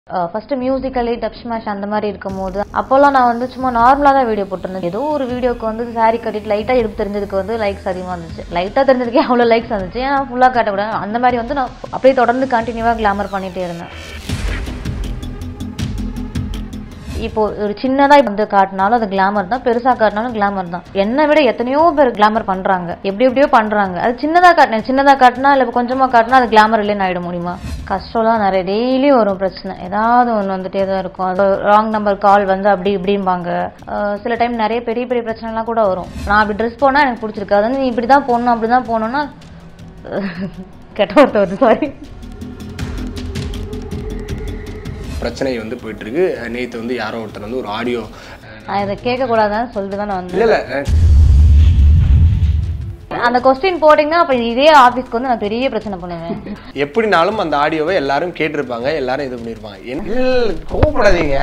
First musically dub smash அந்த மாதிரி இருக்கும்போது அப்போல்லாம் நான் வந்து சும்மா நார்மலாக தான் வீடியோ போட்டிருந்தேன் ஏதோ ஒரு வீடியோக்கு வந்து saree கட்டிட்டு லைட்டாக எடுப்பு தெரிஞ்சதுக்கு வந்து லைக்ஸ் அதிகமாக இருந்துச்சு லைட்டாக தெரிஞ்சதுக்கே அவ்வளோ லைக்ஸ் வந்துச்சு ஏன்னா ஃபுல்லாக காட்டக்கூடாது அந்த மாதிரி வந்து நான் அப்படியே தொடர்ந்து கண்டினியூவாக கிளாமர் பண்ணிகிட்டே இருந்தேன் இப்போ ஒரு சின்னதா வந்து காட்டினாலும் அது கிளாமர் தான் பெருசா காட்டினாலும் கிளாமர் தான் என்னை விட எத்தனையோ பேர் கிளாமர் பண்றாங்க எப்படி எப்படியோ பண்றாங்க அது சின்னதா காட்டினேன் சின்னதா காட்டினா இல்ல கொஞ்சமா காட்டினா அது கிளாமர் இல்லைன்னு ஆயிட முடியுமா கஷ்டம்லாம் நிறைய டெய்லி வரும் பிரச்சனை ஏதாவது ஒன்று வந்துட்டே தான் இருக்கும் அது ராங் நம்பர் கால் வந்து அப்படி இப்படிம்பாங்க அஹ் சில டைம் நிறைய பெரிய பெரிய பிரச்சனைலாம் கூட வரும் நான் அப்படி ட்ரெஸ் போனா எனக்கு பிடிச்சிருக்கு அது வந்து நீ இப்படி தான் போடணும் அப்படி தான் போகணும்னா கெட்ட வார்த்தை வருது சாரி பிரச்சனை வந்து போயிட்டு இருக்கு நேற்று வந்து யாரோ ஒருத்தர் வந்து ஒரு ஆடியோ நான் இதை கேட்கக்கூடாதான்னு சொல்லிட்டு தான் நான் வந்தேன் இல்ல இல்ல அந்த கொஸ்டின் போட்டீங்கன்னா அப்ப இதே ஆபீஸ்க்கு வந்து நான் பெரிய பிரச்சனை பண்ணுவேன் எப்படினாலும் அந்த ஆடியோவை எல்லாரும் கேட்டிருப்பாங்க எல்லாரும் இது பண்ணியிருப்பாங்க என்ன இல்ல, இல்ல, கோவப்படாதீங்க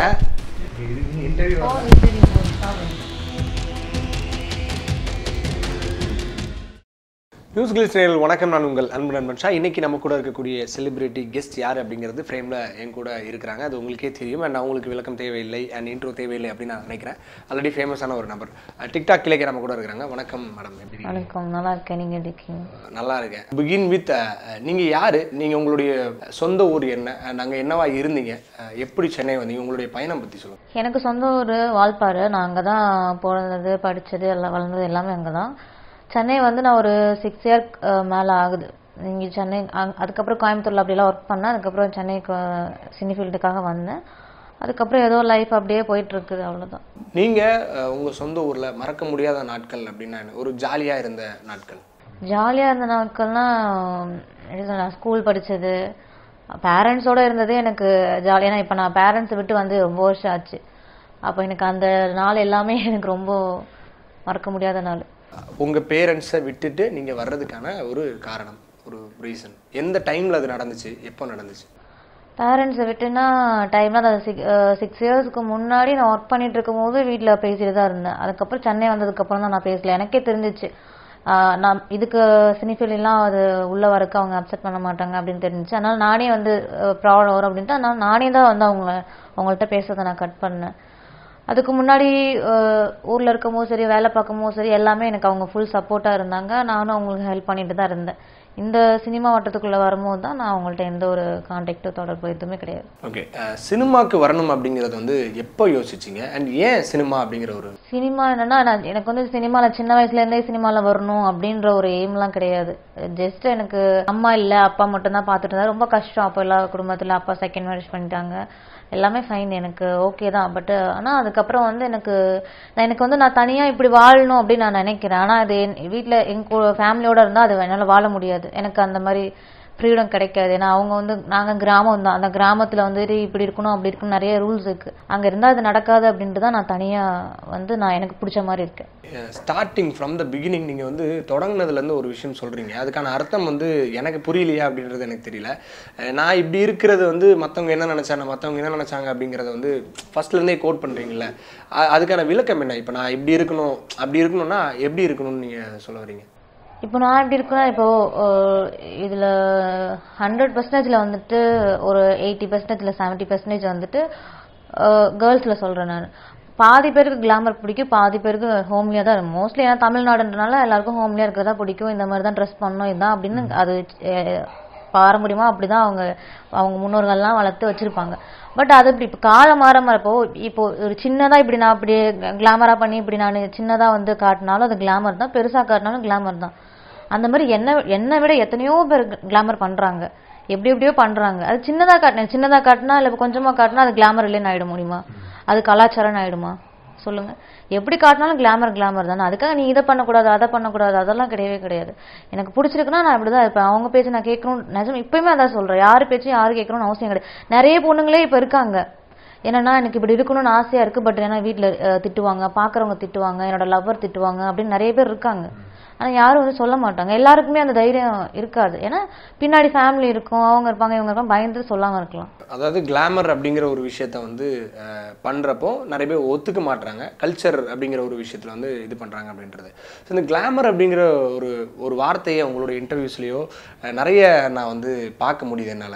நியூஸ் கிளிஸ் நேயர்கள் வணக்கம் நான் உங்கள் அன்பு நண்பன் ஷா இன்னைக்கு நம்ம கூட இருக்கக்கூடிய செலிபிரிட்டி கெஸ்ட் யார் அப்படிங்கிறது ஃப்ரேமில் என் கூட இருக்கிறாங்க அது உங்களுக்கே தெரியும் அண்ட் அவங்களுக்கு விளக்கம் தேவையில்லை அண்ட் இன்ட்ரோ தேவையில்லை அப்படின்னு நான் நினைக்கிறேன் ஆல்ரெடி ஃபேமஸான ஒரு நபர் டிக்டாக் கிளைக்கு நம்ம கூட இருக்கிறாங்க வணக்கம் மேடம் எப்படி இருக்கீங்க? வணக்கம் நல்லா இருக்கேன் நீங்க எப்படி இருக்கீங்க நல்லா இருக்கேன் பிகின் வித் நீங்க யாரு நீங்க உங்களுடைய சொந்த ஊர் என்ன and அங்க என்னவா இருந்தீங்க அஹ், எப்படி சென்னை வந்தீங்க உங்களுடைய பயணம் பத்தி சொல்லுங்க எனக்கு சொந்த ஊர் வால்பாறை நான் அங்கே தான் பிறந்தது படிச்சது எல்லாம் வளர்ந்தது எல்லாமே அங்கே தான் சென்னை வந்து நான் ஒரு சிக்ஸ் இயர் மேலே ஆகுது இங்கே சென்னை அங்க- அதுக்கப்புறம் கோயம்புத்தூர்ல அப்படிலாம் ஒர்க் பண்ணேன் அதுக்கப்புறம் சென்னைக்கு சினி ஃபீல்டுக்காக வந்தேன் அதுக்கப்புறம் ஏதோ லைஃப் அப்படியே போயிட்டு இருக்குது அவ்வளவுதான் நீங்க அஹ், உங்க சொந்த ஊர்ல மறக்க முடியாத நாட்கள் அப்படின்னா என்ன? ஒரு ஜாலியா இருந்த நாட்கள் ஜாலியாக இருந்த நாட்கள்னா எப்படி சொல்ல, நான் ஸ்கூல் படிச்சது பேரண்ட்ஸோட இருந்ததே எனக்கு ஜாலியாக ஏன்னா இப்போ நான் பேரண்ட்ஸை விட்டு வந்து ரொம்ப வருஷம் ஆச்சு அப்போ எனக்கு அந்த நாள் எல்லாமே எனக்கு ரொம்ப மறக்க முடியாத நாள் உங்க பேரண்ட்ஸை விட்டுட்டு நீங்க வர்றதுக்கான ஒரு காரணம் ஒரு ரீசன் எந்த டைம்ல அது நடந்துச்சு எப்போ நடந்துச்சு பேரண்ட்ஸை விட்டுனா டைம்லாம் அது சிக்ஸ் சிக்ஸ் இயர்ஸ்க்கு முன்னாடி நான் ஒர்க் பண்ணிட்டு இருக்கும்போது வீட்டில் பேசிட்டு தான் இருந்தேன் அதுக்கப்புறம் சென்னை வந்ததுக்கப்புறம் தான் நான் பேசல எனக்கே தெரிஞ்சிச்சு ஆஹ் நான் இதுக்கு சினிஃபிலாம் அது உள்ள வரக்கு அவங்க அப்செட் பண்ண மாட்டாங்க அப்படின்னு தெரிஞ்சுச்சு அதனால நானே வந்து ப்ராப்ளம் வரும் அப்படின்ட்டு அதனால நானே தான் வந்து அவங்க அவங்கள்ட்ட பேசுறதை நான் கட் பண்ணேன் அதுக்கு முன்னாடி அஹ், ஊர்ல இருக்கும்போது சரி வேலை பார்க்கும்போது சரி எல்லாமே எனக்கு அவங்க ஃபுல் சப்போர்ட்டா இருந்தாங்க நானும் அவங்களுக்கு ஹெல்ப் பண்ணிட்டு தான் இருந்தேன் இந்த சினிமா வட்டத்துக்குள்ள வரும்போது தான் நான் அவங்கள்ட்ட எந்த ஒரு கான்டாக்டோ தொடர்பு எதுவுமே கிடையாது ஓகே சினிமாக்கு வரணும் அப்படிங்கறது வந்து எப்போ யோசிச்சீங்க அண்ட் ஏன் சினிமா அப்படிங்கிற ஒரு சினிமா என்னன்னா நான் எனக்கு வந்து சினிமால சின்ன வயசுல இருந்தே சினிமால வரணும் அப்படின்ற ஒரு எய்ம்லாம் கிடையாது ஜஸ்ட் எனக்கு அம்மா இல்ல அப்பா மட்டும் தான் பார்த்துட்டு இருந்தா ரொம்ப கஷ்டம் அப்போ எல்லா குடும்பத்துல அப்பா செகண்ட் மேரேஜ் பண்ணிட்டாங்க எல்லாமே ஃபைன் எனக்கு ஓகே தான் பட் ஆனா அதுக்கப்புறம் வந்து எனக்கு நான் எனக்கு வந்து நான் தனியா இப்படி வாழணும் அப்படின்னு நான் நினைக்கிறேன் ஆனா அது என் வீட்ல எங்க ஃபேமிலியோட இருந்தா அது என்னால வாழ முடியாது எனக்கு அந்த மாதிரி ஃப்ரீடம் கிடைக்காது ஏன்னா அவங்க வந்து நாங்க கிராமம் தான் அந்த கிராமத்துல வந்து இப்படி இருக்கணும் அப்படி இருக்கணும் நிறைய ரூல்ஸ் இருக்கு அங்க இருந்தா அது நடக்காது அப்படின்ட்டு தான் நான் தனியா வந்து நான் எனக்கு பிடிச்ச மாதிரி இருக்கேன் ஸ்டார்டிங் ஃப்ரம் த பிகினிங் நீங்கள் வந்து தொடங்குனதுலேருந்து ஒரு விஷயம் சொல்கிறீங்க அதுக்கான அர்த்தம் வந்து எனக்கு புரியலையா அப்படின்றது எனக்கு தெரியல அஹ் நான் இப்படி இருக்கிறது வந்து மற்றவங்க என்ன நினச்சாங்க மற்றவங்க என்ன நினச்சாங்க அப்படிங்கிறத வந்து ஃபர்ஸ்ட்லேருந்தே கோட் பண்ணுறீங்கள அதுக்கான விளக்கம் என்ன இப்போ நான் இப்படி இருக்கணும் அப்படி இருக்கணும்னா எப்படி இருக்கணும்னு நீங்கள் சொல்ல வரீங்க இப்போ நான் எப்படி இருக்கேன்னா இப்போ அஹ், இதுல ஹண்ட்ரட் பர்சன்டேஜ்ல வந்துட்டு ஒரு எயிட்டி பர்சன்டேஜ் இல்லை செவன்ட்டி பர்சன்டேஜ் வந்துட்டு கேர்ள்ஸ்ல சொல்றேன் நான் பாதி பேருக்கு கிளாமர் பிடிக்கும் பாதி பேருக்கு ஹோம்லியா தான் மோஸ்ட்லி ஏன்னா தமிழ்நாடுன்றனால எல்லாருக்கும் ஹோம்லியா இருக்கிறதா பிடிக்கும் இந்த மாதிரி தான் ட்ரெஸ் பண்ணணும் இதுதான் அப்படின்னு அது அஹ், பாரம்பரியமா அப்படிதான் அவங்க அவங்க முன்னோர்கள்லாம் வளர்த்து வச்சிருப்பாங்க பட் அது இப்படி இப்போ காலம் மாற மாற இப்போ இப்போ ஒரு சின்னதா இப்படி நான் அப்படியே கிளாமரா பண்ணி இப்படி நான் சின்னதா வந்து காட்டினாலும் அது கிளாமர் தான் பெருசா காட்டினாலும் கிளாமர் தான் அந்த மாதிரி என்ன என்னை விட எத்தனையோ பேர் கிளாமர் பண்றாங்க எப்படி எப்படியோ பண்றாங்க அது சின்னதா காட்டினேன் சின்னதா காட்டினா இல்ல கொஞ்சமா காட்டினா அது கிளாமர் இல்லைன்னு ஆயிட முடியுமா அது கலாச்சாரம் ஆயிடுமா சொல்லுங்க எப்படி காட்டினாலும் கிளாமர் கிளாமர் தானே அதுக்காக நீ இதை பண்ணக்கூடாது அதை பண்ணக்கூடாது அதெல்லாம் கிடையவே கிடையாது எனக்கு பிடிச்சிருக்குன்னா நான் இப்படிதான் இருப்பேன் அவங்க பேச்சு நான் கேட்கணும் நிஜம் இப்பயுமே அதான் சொல்றேன் யாரு பேச்சும் யாரு கேட்கணும்னு அவசியம் கிடையாது நிறைய பொண்ணுங்களே இப்ப இருக்காங்க என்னன்னா எனக்கு இப்படி இருக்கணும்னு ஆசையா இருக்கு பட் ஏன்னா வீட்டுல அஹ், திட்டுவாங்க பாக்குறவங்க திட்டுவாங்க என்னோட லவ்வர் திட்டுவாங்க அப்படின்னு நிறைய பேர் இருக்காங்க ஆனா யாரும் வந்து சொல்ல மாட்டாங்க எல்லாருக்குமே அந்த தைரியம் இருக்காது ஏன்னா பின்னாடி ஃபேமிலி இருக்கும் அவங்க இருப்பாங்க இவங்க இருப்பாங்க பயந்து சொல்லாம இருக்கலாம் அதாவது கிளாமர் அப்படிங்கிற ஒரு விஷயத்த வந்து அஹ், பண்றப்போ நிறைய பேர் ஒத்துக்க மாட்றாங்க கல்ச்சர் அப்படிங்கிற ஒரு விஷயத்துல வந்து இது பண்றாங்க அப்படின்றது ஸோ இந்த கிளாமர் அப்படிங்கிற ஒரு ஒரு வார்த்தையை உங்களோட இன்டர்வியூஸ்லயோ நிறைய நான் வந்து பார்க்க முடியுது என்னால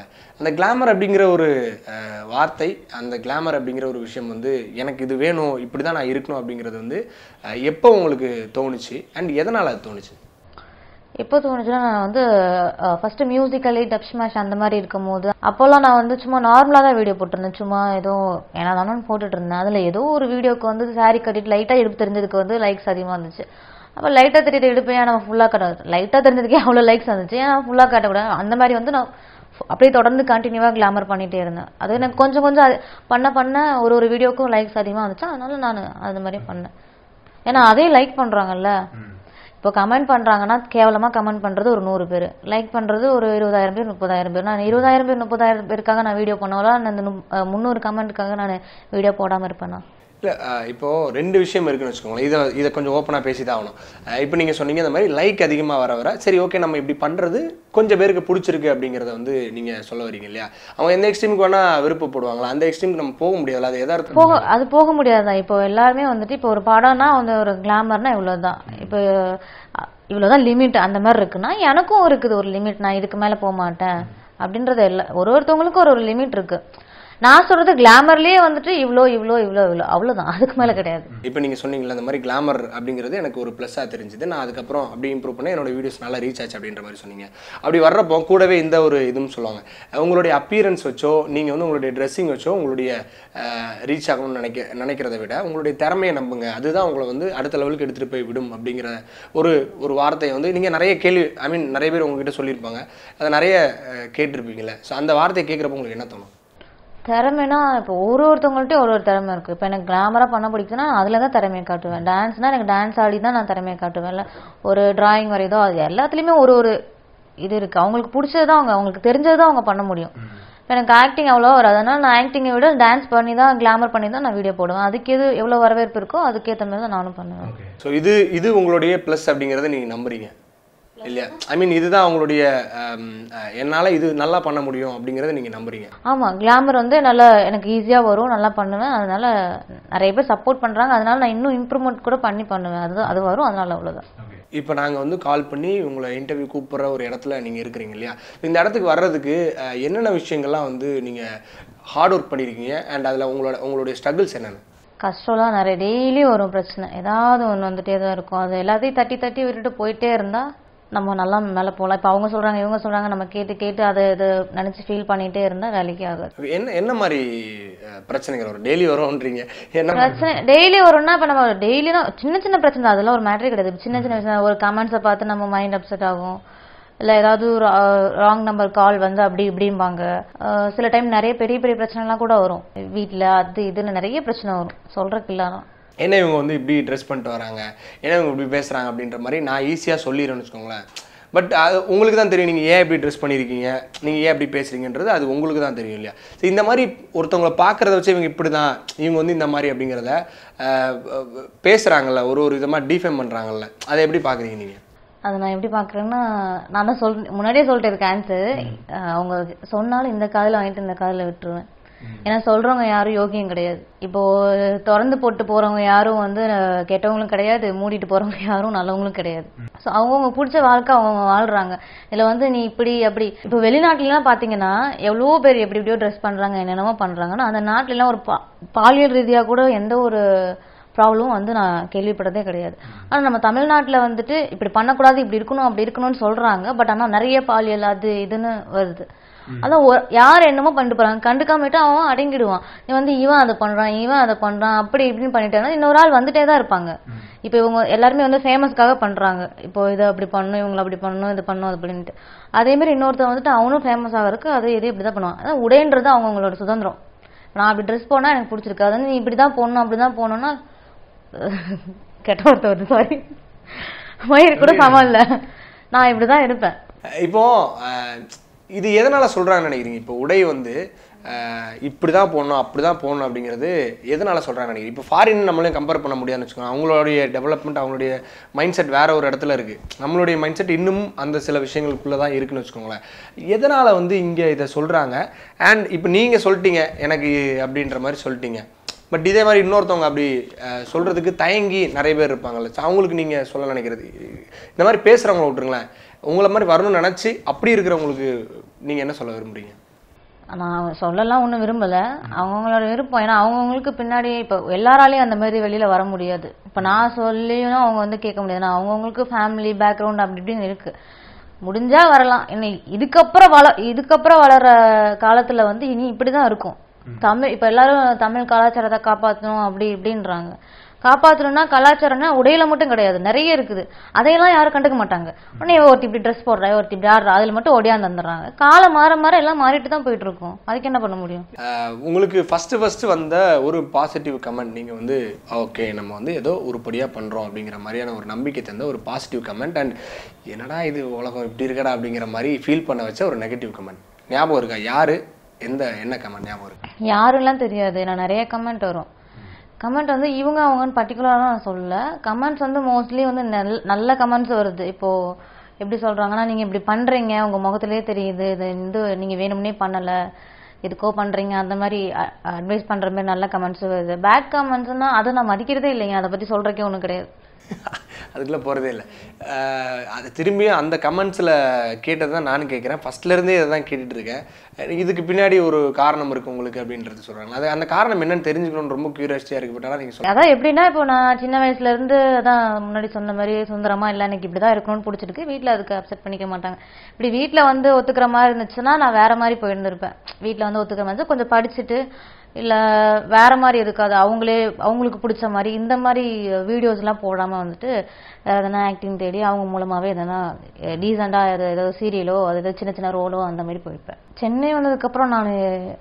அந்த கிளாமர் அப்படிங்கிற ஒரு அஹ், வார்த்தை அந்த கிளாமர் அப்படிங்கிற ஒரு விஷயம் வந்து எனக்கு இது வேணும் இப்படி தான் நான் இருக்கணும் அப்படிங்கிறது வந்து அஹ், எப்போ உங்களுக்கு தோணுச்சு அண்ட் எதனால் அது தோணுச்சு எப்போ தோணுச்சுன்னா நான் வந்து ஃபர்ஸ்ட் மியூசிக்கலி டப் ஸ்மாஷ் அந்த மாதிரி இருக்கும் போது அப்போல்லாம் நான் வந்து சும்மா நார்மலாக தான் வீடியோ போட்டிருந்தேன் சும்மா ஏதோ ஏன்னா தானே போட்டுட்டு இருந்தேன் அதில் ஏதோ ஒரு வீடியோக்கு வந்து saree கட்டிட்டு லைட்டாக இடுப்பு தெரிஞ்சதுக்கு வந்து லைக்ஸ் அதிகமாக இருந்துச்சு அப்போ லைட்டாக தெரியுது இடுப்பு ஏன் நம்ம ஃபுல்லாக காட்ட லைட்டாக தெரிஞ்சதுக்கே அவ்வளோ லைக்ஸ் வந்துச்சு ஏன் நம்ம ஃபுல்லாக காட்டக்கூடாது அந்த மாதிரி வந்து நான் அப்படியே தொடர்ந்து கண்டினியூவாக கிளாமர் பண்ணிட்டே இருந்தேன் அது எனக்கு கொஞ்சம் கொஞ்சம் அது பண்ண பண்ண ஒரு ஒரு வீடியோக்கும் லைக்ஸ் அதிகமாக வந்துச்சு அதனால நான் அது மாதிரி பண்ணேன் ஏன்னா அதையும் லைக் பண்ணுறாங்கல்ல இப்போ கமெண்ட் பண்றாங்கன்னா கேவலமா கமெண்ட் பண்றது ஒரு நூறு பேர் லைக் பண்றது ஒரு இருபதாயிரம் பேர் முப்பதாயிரம் பேர் நான் இருபதாயிரம் பேர் முப்பதாயிரம் பேருக்காக நான் வீடியோ பண்ணாலும் நான் இந்த நு- அஹ் முந்நூறு கமெண்ட்டுக்காக நான் வீடியோ போடாம இருப்பேனா இல்லை இப்போ ரெண்டு விஷயம் இருக்குன்னு வச்சுக்கோங்களேன் இதை இதை கொஞ்சம் ஓப்பனாக பேசி தான் ஆகணும் அஹ் இப்போ நீங்கள் சொன்னீங்க இந்த மாதிரி லைக் அதிகமாக வர வர சரி ஓகே நம்ம இப்படி பண்ணுறது கொஞ்சம் பேருக்கு பிடிச்சிருக்கு அப்படிங்கிறத வந்து நீங்கள் சொல்ல வரீங்க இல்லையா அவங்க எந்த எக்ஸ்ட்ரீமுக்கு வேணால் விருப்பப்படுவாங்களா அந்த எக்ஸ்ட்ரீமுக்கு நம்ம போக முடியாது அது எதார்த்தம் போக அது போக முடியாதுதான் இப்போ எல்லாருமே வந்துட்டு இப்போ ஒரு படம்னா வந்து ஒரு கிளாமர்னா இவ்வளவுதான் இப்போ அஹ், இவ்வளவுதான் லிமிட் அந்த மாதிரி இருக்குன்னா எனக்கும் இருக்குது ஒரு லிமிட் நான் இதுக்கு மேல போக மாட்டேன் அப்படின்றது எல்லா ஒரு ஒருத்தவங்களுக்கும் ஒரு ஒரு லிமிட் இருக்கு நான் சொல்றது கிளாமர்லயே வந்துட்டு இவ்வளோ இவ்வளோ இவ்வளோ இவ்வளோ அவ்வளவுதான் அதுக்கு மேல கிடையாது இப்போ நீங்கள் சொன்னீங்களா இந்த மாதிரி கிளாமர் அப்படிங்கிறது எனக்கு ஒரு ப்ளஸ்ஸாக தெரிஞ்சுது நான் அதுக்கப்புறம் அப்படி இம்ப்ரூவ் பண்ணி என்னோட வீடியோஸ் நல்லா ரீச் ஆச்சு அப்படின்ற மாதிரி சொன்னீங்க அப்படி வர்றப்போ கூடவே இந்த ஒரு இதுவும் சொல்லுவாங்க உங்களுடைய அப்பியரன்ஸ் வச்சோ நீங்கள் வந்து உங்களுடைய ட்ரெஸ்ஸிங் வச்சோ உங்களுடைய ரீச் ஆகணும்னு நினைக்க நினைக்கிறத விட உங்களுடைய திறமையை நம்புங்க அதுதான் உங்களை வந்து அடுத்த லெவலுக்கு எடுத்துகிட்டு போய் விடும் அப்படிங்கிற ஒரு ஒரு வார்த்தையை வந்து நீங்கள் நிறைய கேள்வி ஐ மீன் நிறைய பேர் உங்ககிட்ட சொல்லியிருப்பாங்க அதை நிறைய அஹ், கேட்டிருப்பீங்கல்ல ஸோ அந்த வார்த்தையை கேட்குறப்ப உங்களுக்கு என்ன தோணும் திறமைனா இப்போ ஒரு ஒருத்தவங்கள்ட்டையும் ஒரு ஒரு திறமை இருக்கு இப்போ எனக்கு கிளாமரா பண்ண பிடிக்குதுன்னா அதுல தான் திறமையை காட்டுவேன் டான்ஸ்னா எனக்கு டான்ஸ் ஆடி தான் நான் திறமையை காட்டுவேன் இல்ல ஒரு டிராயிங் வரையதோ அது எல்லாத்துலயுமே ஒரு ஒரு இது இருக்கு அவங்களுக்கு பிடிச்சது தான் அவங்க அவங்களுக்கு தெரிஞ்சது தான் அவங்க பண்ண முடியும் இப்போ எனக்கு ஆக்டிங் அவ்வளோ வராது அதனால நான் ஆக்டிங்கை விட டான்ஸ் பண்ணி தான் கிளாமர் பண்ணி தான் நான் வீடியோ போடுவேன் அதுக்கு எது எவ்வளோ வரவேற்பு இருக்கோ அதுக்கேற்ற மாதிரி தான் நானும் பண்ணுவேன் ஸோ இது இது உங்களுடைய ப்ளஸ் அப்படிங்கிறத நீங்கள் நம்புறீங்க இல்லையா ஐ மீன் இதுதான் உங்களுடைய ஆம், அஹ், என்னால இது நல்லா பண்ண முடியும் அப்படிங்கிறத நீங்க நம்புறீங்க ஆமா கிளாமர் வந்து நல்லா எனக்கு ஈஸியா வரும் நல்லா பண்ணுவேன் அதனால நிறைய பேர் சப்போர்ட் பண்றாங்க அதனால நான் இன்னும் இம்ப்ரூவ்மெண்ட் கூட பண்ணி பண்ணுவேன் அது அது வரும் அதனால அவ்வளவுதான் இப்போ நாங்கள் வந்து கால் பண்ணி உங்களை இன்டர்வியூ கூப்பிட்ற ஒரு இடத்துல நீங்கள் இருக்கிறீங்க இல்லையா இந்த இடத்துக்கு வர்றதுக்கு அஹ், என்னென்ன விஷயங்கள்லாம் வந்து நீங்கள் ஹார்ட் ஒர்க் பண்ணியிருக்கீங்க அண்ட் அதில் உங்களோட உங்களுடைய ஸ்ட்ரகிள்ஸ் என்னென்ன கஷ்டம்லாம் நிறைய டெய்லி வரும் பிரச்சனை ஏதாவது ஒன்று வந்துட்டே தான் இருக்கும் அது எல்லாத்தையும் தட்டி தட்டி விட்டுட்டு போயிட்டே இருந்தா நம்ம நல்லா மேலே போகலாம் இப்போ அவங்க சொல்றாங்க இவங்க சொல்றாங்க நம்ம கேட்டு கேட்டு அதை இது நினைச்சு ஃபீல் பண்ணிட்டே இருந்தா வேலைக்கே ஆகாது என்ன என்ன மாதிரி அஹ், பிரச்சனைகள் வரும் டெய்லி வரும்ன்றீங்க என்ன பிரச்சனை டெய்லி வரும்னா இப்ப நம்ம டெய்லி தான் சின்ன சின்ன பிரச்சனை தான், அதெல்லாம் ஒரு மேட்டரே கிடையாது சின்ன சின்ன விஷயம் ஒரு கமெண்ட்ஸை பார்த்து நம்ம மைண்ட் அப்செட் ஆகும் இல்ல ஏதாவது ஒரு ராங் நம்பர் கால் வந்து அப்படி இப்படிம்பாங்க அஹ் சில டைம் நிறைய பெரிய பெரிய பிரச்சனைலாம் கூட வரும் வீட்ல அது இதுன்னு நிறைய பிரச்சனை வரும் சொல்றதுக்கு இல்லாம என்ன இவங்க வந்து இப்படி ட்ரெஸ் பண்ணிட்டு வராங்க என்ன இவங்க இப்படி பேசுகிறாங்க அப்படின்ற மாதிரி நான் ஈஸியாக சொல்லிடுறேன்னு வச்சுக்கோங்களேன் பட் அது உங்களுக்கு தான் தெரியும் நீங்கள் ஏன் இப்படி ட்ரெஸ் பண்ணியிருக்கீங்க நீங்கள் ஏன் இப்படி பேசுறீங்கன்றது அது உங்களுக்கு தான் தெரியும் இல்லையா So, இந்த மாதிரி ஒருத்தவங்களை பார்க்குறத வச்சு இவங்க இப்படி தான் இவங்க வந்து இந்த மாதிரி அப்படிங்கிறத அஹ், அஹ், பேசுகிறாங்கல்ல ஒரு ஒரு விதமாக டிஃபைம் பண்ணுறாங்கல்ல அதை எப்படி பார்க்குறீங்க நீங்கள் அதை நான் எப்படி பாக்குறேன்னா நான் தான் சொல் முன்னாடியே சொல்லிட்டு இருக்கேன் ஆன்சர் அவங்க சொன்னாலும் இந்த காதுல வாங்கிட்டு இந்த காதுல விட்டுருவேன் ஏன்னா சொல்றவங்க யாரும் யோகியம் கிடையாது இப்போ திறந்து போட்டு போறவங்க யாரும் வந்து அஹ், கெட்டவங்களும் கிடையாது மூடிட்டு போறவங்க யாரும் நல்லவங்களும் கிடையாது ஸோ அவங்கவுங்க பிடிச்ச வாழ்க்கை அவங்க வாழ்றாங்க இதுல வந்து நீ இப்படி அப்படி இப்போ வெளிநாட்டுலலாம் பாத்தீங்கன்னா எவ்வளவோ பேர் எப்படி எப்படியோ ட்ரெஸ் பண்றாங்க என்னென்னமோ பண்றாங்கன்னா அந்த நாட்டுல எல்லாம் ஒரு பா- பாலியல் ரீதியா கூட எந்த ஒரு ப்ராப்ளமும் வந்து நான் கேள்விப்பட்டதே கிடையாது ஆனா நம்ம தமிழ்நாட்டுல வந்துட்டு இப்படி பண்ணக்கூடாது இப்படி இருக்கணும் அப்படி இருக்கணும்னு சொல்றாங்க பட் ஆனா நிறைய பாலியல் அது இதுன்னு வருது அதான் ஒரு- யார் என்னமோ பண்ணிட்டு போறாங்க கண்டுக்காமட்டு அவன் அடங்கிடுவான் நீ வந்து இவன் அதை பண்றான் இவன் அதை பண்றான் அப்படி இப்படின்னு பண்ணிட்டாங்கன்னா இன்னொரு ஆள் வந்துட்டே தான் இருப்பாங்க இப்போ இவங்க எல்லாருமே வந்து ஃபேமஸ்க்காக பண்றாங்க இப்போ இதை அப்படி பண்ணணும் இவங்களை அப்படி பண்ணணும் இது பண்ணணும் அது அப்படின்ட்டு அதே மாதிரி இன்னொருத்தன் வந்துட்டு அவனும் ஃபேமஸ் ஆகிறதுக்கு அது இது இப்படி தான் பண்ணுவான் அதான் உடைன்றது அவங்கவங்களோட சுதந்திரம் நான் அப்படி ட்ரெஸ் போனா எனக்கு பிடிச்சிருக்கு அது வந்து நீ இப்படி தான் போடணும் அப்படி தான் போகணும்னா கெட்ட வார்த்தை வருது சாரி மயிறு கூட சமம் இல்ல நான் இப்படிதான் இருப்பேன் இப்போ அஹ், இது எதனால சொல்றாங்கன்னு நினைக்கிறீங்க இப்போ உடை வந்து அஹ், இப்படிதான் போடணும் அப்படிதான் போடணும் அப்படிங்கிறது எதனால சொல்றாங்கன்னு நினைக்கிறீங்க இப்போ ஃபாரின் நம்மளையும் கம்பேர் பண்ண முடியாதுன்னு வச்சுக்கோங்க அவங்களுடைய டெவலப்மெண்ட் அவங்களுடைய மைண்ட் செட் வேற ஒரு இடத்துல இருக்கு நம்மளுடைய மைண்ட் செட் இன்னும் அந்த சில விஷயங்களுக்குள்ள தான் இருக்குன்னு வச்சுக்கோங்களேன் எதனால வந்து இங்க இதை சொல்றாங்க அண்ட் இப்போ நீங்க சொல்லிட்டீங்க எனக்கு அப்படின்ற மாதிரி சொல்லிட்டீங்க பட் இதே மாதிரி இன்னொருத்தவங்க அப்படி அஹ், சொல்றதுக்கு தயங்கி நிறைய பேர் இருப்பாங்கல்ல So, அவங்களுக்கு நீங்க சொல்ல நினைக்கிறது இந்த மாதிரி பேசுறவங்கள விட்டுருங்களேன் உங்களை மாதிரி வரணும்னு நினைச்சு அப்படி இருக்கிறவங்களுக்கு நீங்க என்ன சொல்ல விரும்புறீங்க நான் சொல்லலாம் ஒன்றும் விரும்பல அவங்கவுங்களோட விருப்பம் ஏன்னா அவங்கவுங்களுக்கு பின்னாடி இப்போ எல்லாராலையும் அந்த மாதிரி வெளியில வர முடியாது இப்போ நான் சொல்லியும் அவங்க வந்து கேட்க முடியாது ஏன்னா அவங்கவுங்களுக்கு ஃபேமிலி பேக்ரவுண்ட் அப்படி இப்படின்னு இருக்கு முடிஞ்சா வரலாம் இன்னை இதுக்கப்புறம் வள இதுக்கப்புறம் வளர காலத்துல வந்து இனி இப்படிதான் இருக்கும் தமிழ் இப்ப எல்லாரும் தமிழ் கலாச்சாரத்தை காப்பாற்றணும் அப்படி இப்படின்றாங்க காப்பாற்றணும்னா கலாச்சாரம்னா உடையில மட்டும் கிடையாது நிறைய இருக்குது அதையெல்லாம் யாரும் கண்டுக்க மாட்டாங்க உடனே இவ ஒருத்தி இப்படி ட்ரெஸ் போடுறா இவ ஒருத்தி இப்படி ஆடுறா அதுல மட்டும் ஓடியாந்து வந்துடுறாங்க காலம் மாற மாற எல்லாம் மாறிட்டு தான் போயிட்டு இருக்கும் அதுக்கு என்ன பண்ண முடியும் ஆஹ் உங்களுக்கு ஃபர்ஸ்ட் ஃபர்ஸ்ட் வந்த ஒரு பாசிட்டிவ் கமெண்ட் நீங்க வந்து ஓகே நம்ம வந்து ஏதோ உருப்படியா பண்றோம் அப்படிங்கிற மாதிரியான ஒரு நம்பிக்கை தந்த ஒரு பாசிட்டிவ் கமெண்ட் அண்ட் என்னடா இது உலகம் இப்படி இருக்கடா அப்படிங்கிற மாதிரி ஃபீல் பண்ண வச்ச ஒரு நெகட்டிவ் கமெண்ட் ஞாபகம் இருக்கா யாரு எந்த என்ன கமெண்ட் ஞாபகம் இருக்கு யாருலாம் தெரியாது நான் நிறைய கமெண்ட் வரும் கமெண்ட் வந்து இவங்க அவங்கன்னு பர்டிகுலராக நான் சொல்லல கமெண்ட்ஸ் வந்து மோஸ்ட்லி வந்து நல் நல்ல கமெண்ட்ஸ் வருது இப்போ எப்படி சொல்றாங்கன்னா நீங்க இப்படி பண்றீங்க உங்க முகத்திலேயே தெரியுது இது வந்து நீங்க வேணும்னே பண்ணல எதுக்கோ பண்றீங்க அந்த மாதிரி அட்வைஸ் பண்ற மாதிரி நல்ல கமெண்ட்ஸ் வருது பேட் கமெண்ட்ஸ்னா அதை நான் மதிக்கிறதே இல்லைங்க அதை பத்தி சொல்றதுக்கே ஒன்றும் கிடையாது அதுக்குள்ள போறதே இல்லை ஆஹ் அது திரும்பியும் அந்த கமெண்ட்ஸில் கேட்டது தான் நானும் கேட்குறேன் ஃபர்ஸ்ட்லேருந்தே இதை தான் கேட்டுட்டு இருக்கேன் அஹ் இதுக்கு பின்னாடி ஒரு காரணம் இருக்கு உங்களுக்கு அப்படின்றது சொல்றாங்க அது அந்த காரணம் என்னன்னு தெரிஞ்சுக்கணும்னு ரொம்ப கியூரியாசிட்டியாக இருக்கு பட் ஆனால் நீங்கள் சொல்லுங்க அதான் எப்படின்னா இப்போ நான் சின்ன வயசுல இருந்து அதான் முன்னாடி சொன்ன மாதிரி சுந்தரமா இல்ல எனக்கு இப்படிதான் இருக்கணும்னு பிடிச்சிருக்கு வீட்ல அதுக்கு அப்செட் பண்ணிக்க மாட்டாங்க இப்படி வீட்ல வந்து ஒத்துக்கிற மாதிரி இருந்துச்சுன்னா நான் வேற மாதிரி போயிருந்திருப்பேன் வீட்ல வந்து ஒத்துக்கிற மாதிரி இருந்துச்சு, கொஞ்சம் படிச்சுட்டு இல்ல வேற மாதிரி இருக்காது அவங்களே அவங்களுக்கு பிடிச்ச மாதிரி இந்த மாதிரி வீடியோஸ் எல்லாம் போடாம வந்துட்டு வேற எதனா ஆக்டிங் தேடி அவங்க மூலமாவே எதனா டீசெண்டா ஏதோ சீரியலோ அது ஏதோ சின்ன சின்ன ரோலோ அந்த மாதிரி போயிருப்பேன் சென்னை வந்ததுக்கு அப்புறம் நான்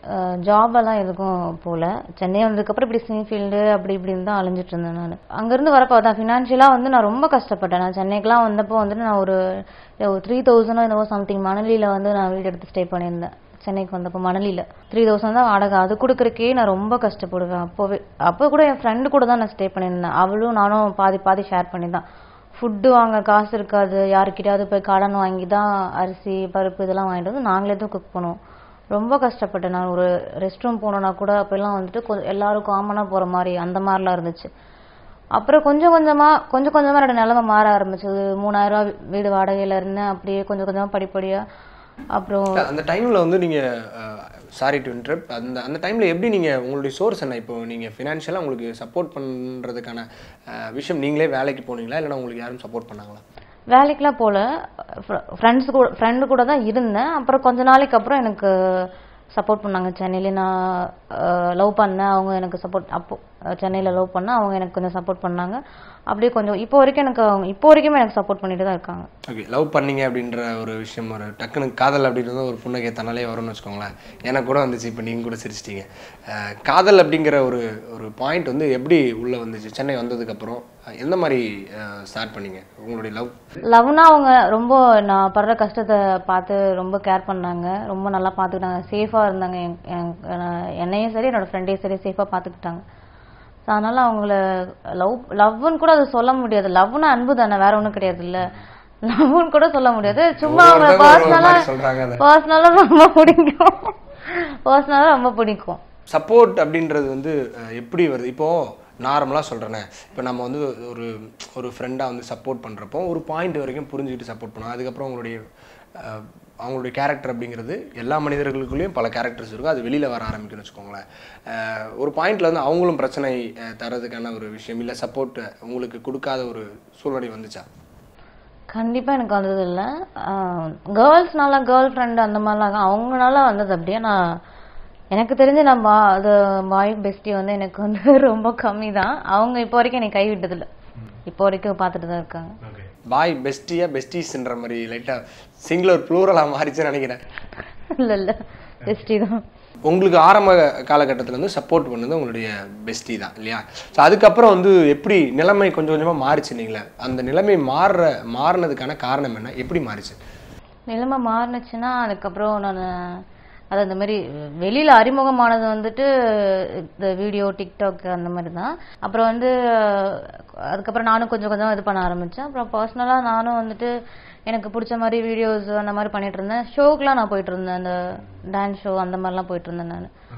ஜாப் எல்லாம் எதுக்கும் போல சென்னை வந்ததுக்கு அப்புறம் இப்படி சினி ஃபீல்டு அப்படி இப்படின்னு தான் அலைஞ்சிட்டு இருந்தேன் நான் அங்கிருந்து வரப்போ அதான் ஃபினான்ஷியலா வந்து நான் ரொம்ப கஷ்டப்பட்டேன் நான் சென்னைக்கெல்லாம் வந்தப்போ வந்துட்டு நான் ஒரு த்ரீ தௌசண்டோ என்னவோ சம்திங் மணலியில வந்து நான் வீடு எடுத்து ஸ்டே பண்ணியிருந்தேன் சென்னைக்கு வந்தப்போ மணலியில த்ரீ தௌசண்ட் தான் வாடகை அது கொடுக்கறக்கே நான் ரொம்ப கஷ்டப்படுவேன் அப்போவே அப்போ கூட என் ஃப்ரெண்டு கூட தான் நான் ஸ்டே பண்ணியிருந்தேன் அவளும் நானும் பாதி பாதி ஷேர் பண்ணி தான் ஃபுட்டு வாங்க காசு இருக்காது யாருக்கிட்டயாவது போய் கடன் வாங்கி தான் அரிசி பருப்பு இதெல்லாம் வாங்கிட்டு வந்து நாங்களே தான் குக் பண்ணுவோம் ரொம்ப கஷ்டப்பட்டேன் நான் ஒரு ரெஸ்ட் ரூம் போனோன்னா கூட அப்பெல்லாம் வந்துட்டு கொ- எல்லாரும் காமனாக போகிற மாதிரி அந்த மாதிரிலாம் இருந்துச்சு அப்புறம் கொஞ்சம் கொஞ்சமா கொஞ்சம் கொஞ்சமா என்னோட நிலைமை மாற ஆரம்பிச்சது மூணாயிரம் ரூபாய் வீடு வாடகையில இருந்தேன் அப்படியே கொஞ்சம் கொஞ்சமா படிப்படியா அப்புறம் அந்த டைம்ல வந்து நீங்க சாரி டு இன்டரப்ட் அந்த அந்த டைம்ல எப்படி நீங்க உங்களுடைய சோர்ஸ் என்ன இப்போ நீங்க ஃபினான்ஷியலாக உங்களுக்கு சப்போர்ட் பண்றதுக்கான அஹ், விஷயம் நீங்களே வேலைக்கு போனீங்களா இல்லைன்னா உங்களுக்கு யாரும் சப்போர்ட் பண்ணாங்களா வேலைக்கெல்லாம் போல ஃப்ரெண்ட்ஸ் கூட ஃப்ரெண்டு கூட தான் இருந்தேன் அப்புறம் கொஞ்ச நாளைக்கு அப்புறம் எனக்கு சப்போர்ட் பண்ணாங்க சென்னையில நான் லவ் பண்ணேன் அவங்க எனக்கு சப்போர்ட் அப்போ அஹ், சென்னையில லவ் பண்ணேன் அவங்க எனக்கு கொஞ்சம் சப்போர்ட் பண்ணாங்க அப்படியே கொஞ்சம் இப்போ வரைக்கும் எனக்கு அவங்க இப்போ வரைக்குமே எனக்கு சப்போர்ட் பண்ணிட்டு தான் இருக்காங்க ஓகே லவ் பண்ணீங்க அப்படின்ற ஒரு விஷயம் ஒரு டக்குனு காதல் அப்படின்றது ஒரு புண்ணை கேத்தனாலே வரும்னு வச்சுக்கோங்களேன் எனக்கு கூட வந்துச்சு இப்போ நீங்கள் கூட சிரிச்சிட்டீங்க அஹ், காதல் அப்படிங்கிற ஒரு ஒரு பாயிண்ட் வந்து எப்படி உள்ளே வந்துச்சு சென்னை வந்ததுக்கப்புறம் எந்த மாதிரி ஸ்டார்ட் பண்ணீங்க உங்களுடைய லவ் லவ்னா அவங்க ரொம்ப நான் படுற கஷ்டத்தை பார்த்து ரொம்ப கேர் பண்ணாங்க ரொம்ப நல்லா பார்த்துக்கிட்டாங்க சேஃபாக இருந்தாங்க என்- எனக்கு- நான் என்னையும் சரி என்னோட ஃப்ரெண்டையும் சரி சேஃபாக பார்த்துக்கிட்டாங்க ஸோ அதனால அவங்கள லவ் லவ்னு கூட அது சொல்ல முடியாது லவ்னா அன்பு தானே வேற ஒன்றும் கிடையாது இல்ல லவ்னு கூட சொல்ல முடியாது சும்மா அவங்க ஒவ்வொருத்தவங்க ஒரு ஒரு பர்சனலாக மாதிரி சொல்றாங்க அதை பர்சனலாக ரொம்ப பிடிக்கும் பர்சனலாக ரொம்ப பிடிக்கும் சப்போர்ட் அப்படின்றது வந்து அஹ், எப்படி வருது இப்போ நார்மலாக சொல்கிறேனே இப்போ நம்ம வந்து ஒரு ஒரு ஃப்ரெண்டாக வந்து சப்போர்ட் பண்ணுறப்போ ஒரு பாயிண்ட் வரைக்கும் புரிஞ்சுக்கிட்டு சப்போர்ட் பண்ணுவோம் அதுக்கப்புறம் அவங்களுடைய அஹ், அவங்களுடைய கேரக்டர் அப்படிங்கிறது எல்லா மனிதர்களுக்குள்ளேயும் பல கேரக்டர்ஸ் இருக்கும் அது வெளியில் வர ஆரம்பிக்கும்னு வச்சுக்கோங்களேன் அஹ், ஒரு பாயிண்ட்ல வந்து அவங்களும் பிரச்சனை அஹ், தரதுக்கான ஒரு விஷயம் இல்லை சப்போர்ட் உங்களுக்கு கொடுக்காத ஒரு சூழ்நிலை வந்துச்சா கண்டிப்பா எனக்கு வந்தது இல்ல கேர்ள்ஸ்னால கேர்ள் ஃப்ரெண்ட் அந்த மாதிரிலாம் அவங்கனால வந்தது அப்படியே நான் எனக்கு தெரிஞ்சு நான் பா அது பாய் பெஸ்டி வந்து எனக்கு வந்து ரொம்ப கம்மி தான் அவங்க இப்போ வரைக்கும் என்னை கை விட்டது இல்ல இப்போ வரைக்கும் பார்த்துட்டு தான் இருக்காங்க பாய் பெஸ்டியா பெஸ்டிஸ்ன்ற மாதிரி லைட்டாக சிங்குலர் ப்ளூரலாக மாறிச்சுன்னு நினைக்கிறேன் இல்ல இல்ல பெஸ்டி தான் உங்களுக்கு ஆரம்ப காலகட்டத்தில் வந்து சப்போர்ட் பண்ணது உங்களுடைய பெஸ்டி தான் இல்லையா ஸோ அதுக்கப்புறம் வந்து எப்படி நிலைமை கொஞ்சம் கொஞ்சமாக மாறிச்சு நீங்களே அந்த நிலைமை மாறுற மாறினதுக்கான காரணம் என்ன எப்படி மாறிச்சு நிலைமை மாறுனுச்சுன்னா அதுக்கப்புறம் நான் அது அந்த மாதிரி வெளியில அறிமுகமானது வந்துட்டு இந்த வீடியோ டிக்டாக் அந்த மாதிரி தான் அப்புறம் வந்து அதுக்கப்புறம் நானும் கொஞ்சம் கொஞ்சம் இது பண்ண ஆரம்பிச்சேன் அப்புறம் பர்சனலா நானும் வந்துட்டு எனக்கு பிடிச்ச மாதிரி வீடியோஸ் அந்த மாதிரி பண்ணிட்டு இருந்தேன் ஷோக்கெலாம் நான் போயிட்டு இருந்தேன் அந்த டான்ஸ் ஷோ அந்த மாதிரிலாம் போயிட்டு இருந்தேன் நான்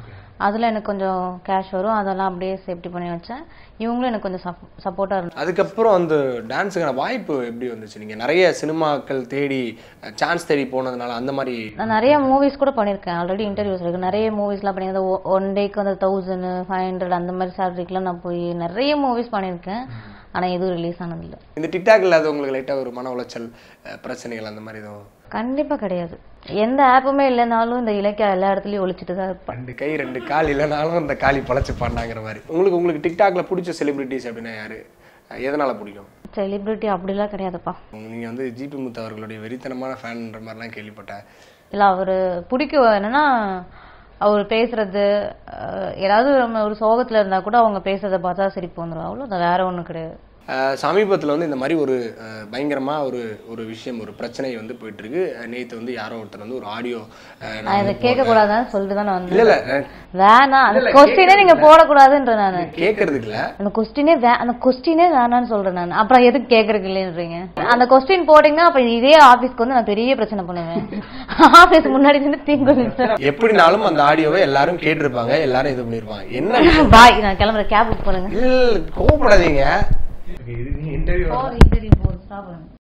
அதில் எனக்கு கொஞ்சம் கேஷ் வரும் அதெல்லாம் அப்படியே சேஃப்டி பண்ணி வச்சேன் இவங்களும் எனக்கு கொஞ்சம் சப்போர்ட்டாக இருந்தாங்க அதுக்கப்புறம் அந்த டான்ஸுக்கான வாய்ப்பு எப்படி வந்துச்சு நீங்க நிறைய சினிமாக்கள் தேடி சான்ஸ் தேடி போனதுனால அந்த மாதிரி நான் நிறைய மூவிஸ் கூட பண்ணியிருக்கேன் ஆல்ரெடி இன்டர்வியூஸ் இருக்கு நிறைய மூவிஸ்லாம் பண்ணியிருக்கேன் ஒன் டேக்கு வந்து தௌசண்ட் ஃபைவ் ஹண்ட்ரட் அந்த மாதிரி சேலரிக்கெலாம் நான் போய் நிறைய மூவிஸ் பண்ணியிருக்கேன் ஆனால் எதுவும் ரிலீஸ் ஆனதில்லை இந்த டிக்டாக்ல அது உங்களுக்கு லைட்டா ஒரு மன உளைச்சல் அஹ், பிரச்சனைகள் அந்த மாதிரி எதுவும் கண்டிப்பாக கிடையாது எந்த ஆப்புமே இல்லைனாலும் இந்த இலக்கியா எல்லா இடத்துலையும் ஒழிச்சிட்டு தான் இருப்பேன் ரெண்டு கை ரெண்டு கால் இல்லைனாலும் அந்த காலி பழச்சு பாண்டாங்கிற மாதிரி உங்களுக்கு உங்களுக்கு டிக்டாக்ல பிடிச்ச செலிபிரிட்டிஸ் அப்படின்னா யாரு அஹ், எதனால பிடிக்கும் செலிபிரிட்டி அப்படிலாம் கிடையாதுப்பா நீங்க வந்து ஜிபி முத்து அவர்களுடைய வெறித்தனமான ஃபேன்ன்ற மாதிரிலாம் கேள்விப்பட்டேன் இல்லை அவர் பிடிக்கும் என்னன்னா அவர் பேசுறது அஹ், ஏதாவது நம்ம ஒரு சோகத்தில் இருந்தால் கூட அவங்க பேசுறதை பார்த்தா சிரிப்பு வந்துடும் அவ்வளோ வேற ஒன்றும் கிடையாது அஹ் சமீபத்துல வந்து இந்த மாதிரி ஒரு அஹ், பயங்கரமா ஒரு ஒரு விஷயம் ஒரு பிரச்சனை வந்து போயிட்டு இருக்கு அஹ், நேத்து வந்து யாரோ ஒருத்தர் வந்து ஒரு ஆடியோ நான் இதை கேட்கக்கூடாதான்னு சொல்லிட்டு தான் நான் இல்ல வந்தேன் இல்ல அஹ், வேணாம் அந்த கொஸ்டினே நீங்க போடக்கூடாதுன்ற நான் கேட்கறதுக்கு இல்ல அந்த கொஸ்டினே வே அந்த கொஸ்டினே வேணாம்னு சொல்றேன் நான் அப்புறம் எதுக்கு கேக்குறதுக்கு இல்லைன்றீங்க அந்த கொஸ்டின் போட்டீங்கன்னா அப்ப இதே ஆபீஸ்க்கு வந்து நான் பெரிய பிரச்சனை பண்ணுவேன் ஆபீஸ் முன்னாடி நின்று தீங்கு எப்படினாலும் அந்த ஆடியோவை எல்லாரும் கேட்டிருப்பாங்க எல்லாரும் இது பண்ணிருப்பாங்க என்ன பாய் நான் கிளம்புற கேப் புக் பண்ணுங்க இல்ல கோவப்படாதீங்க இன்டர்வியூ இன்டர்வியூ போகுது ஸ்டாப் பண்ணுங்க